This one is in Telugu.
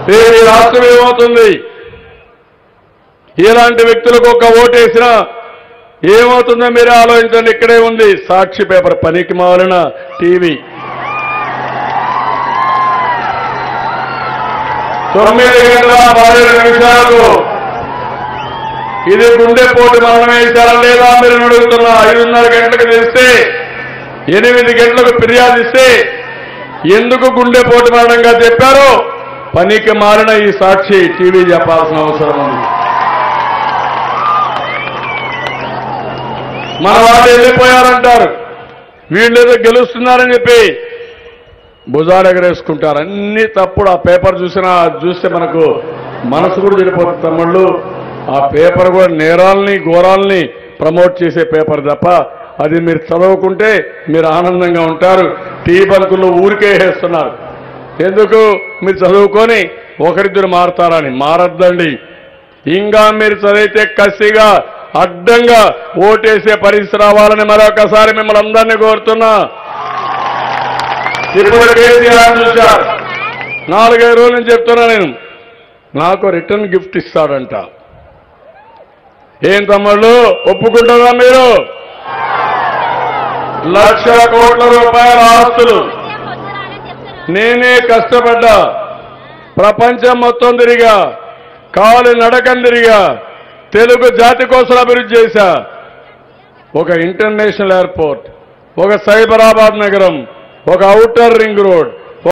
రేపు ఈ రాష్ట్రం ఏమవుతుంది ఇలాంటి వ్యక్తులకు ఒక ఓటేసినా ఏమవుతుందో మీరే ఆలోచించండి ఇక్కడే ఉంది సాక్షి పేపర్ పనికి మాలిన టీవీ తొమ్మిది గంటల పదిహేను నిమిషాలకు ఇది గుండెపోటు మరణం వేశారా లేదా మీరు అడుగుతున్నా ఐదున్నర గంటలకు తెలిస్తే ఎనిమిది గంటలకు ఫిర్యాదు ఇస్తే ఎందుకు గుండెపోటు మరణంగా చెప్పారో పనికి మారిన ఈ సాక్షి టీవీ చెప్పాల్సిన అవసరం ఉంది మన వాళ్ళు వెళ్ళిపోయారంటారు వీళ్ళు ఏదో గెలుస్తున్నారని చెప్పి భుజాలు ఎగరేసుకుంటారు అన్ని తప్పుడు ఆ పేపర్ చూసినా అది చూస్తే మనకు మనసు కూడా చెడిపోతుంది తమ్ముళ్ళు ఆ పేపర్ కూడా నేరాల్ని ఘోరాల్ని ప్రమోట్ చేసే పేపర్ తప్ప అది మీరు చదవకుంటే మీరు ఆనందంగా ఉంటారు టీ బంకులు ఊరికే వేస్తున్నారు ఎందుకు మీరు చదువుకొని ఒకరిద్దరు మారతారని మారద్దండి ఇంకా మీరు చదివితే కసిగా అడ్డంగా ఓటేసే పరిస్థితి రావాలని మరొకసారి మిమ్మల్ని అందరినీ కోరుతున్నా ఇప్పుడు కేసీఆర్ చూశారు నాలుగైదు రోజుల నుంచి చెప్తున్నా నేను నాకు రిటర్న్ గిఫ్ట్ ఇస్తాడంట ఏం తమ్ముళ్ళు ఒప్పుకుంటారా మీరు లక్ష కోట్ల రూపాయల ఆస్తులు నేనే కష్టపడ్డా ప్రపంచం మొత్తం తిరిగా కాలు నడకం తిరిగా తెలుగు జాతి కోసం అభివృద్ధి చేశా ఒక ఇంటర్నేషనల్ ఎయిర్పోర్ట్ ఒక సైబరాబాద్ నగరం ఒక ఔటర్ రింగ్ రోడ్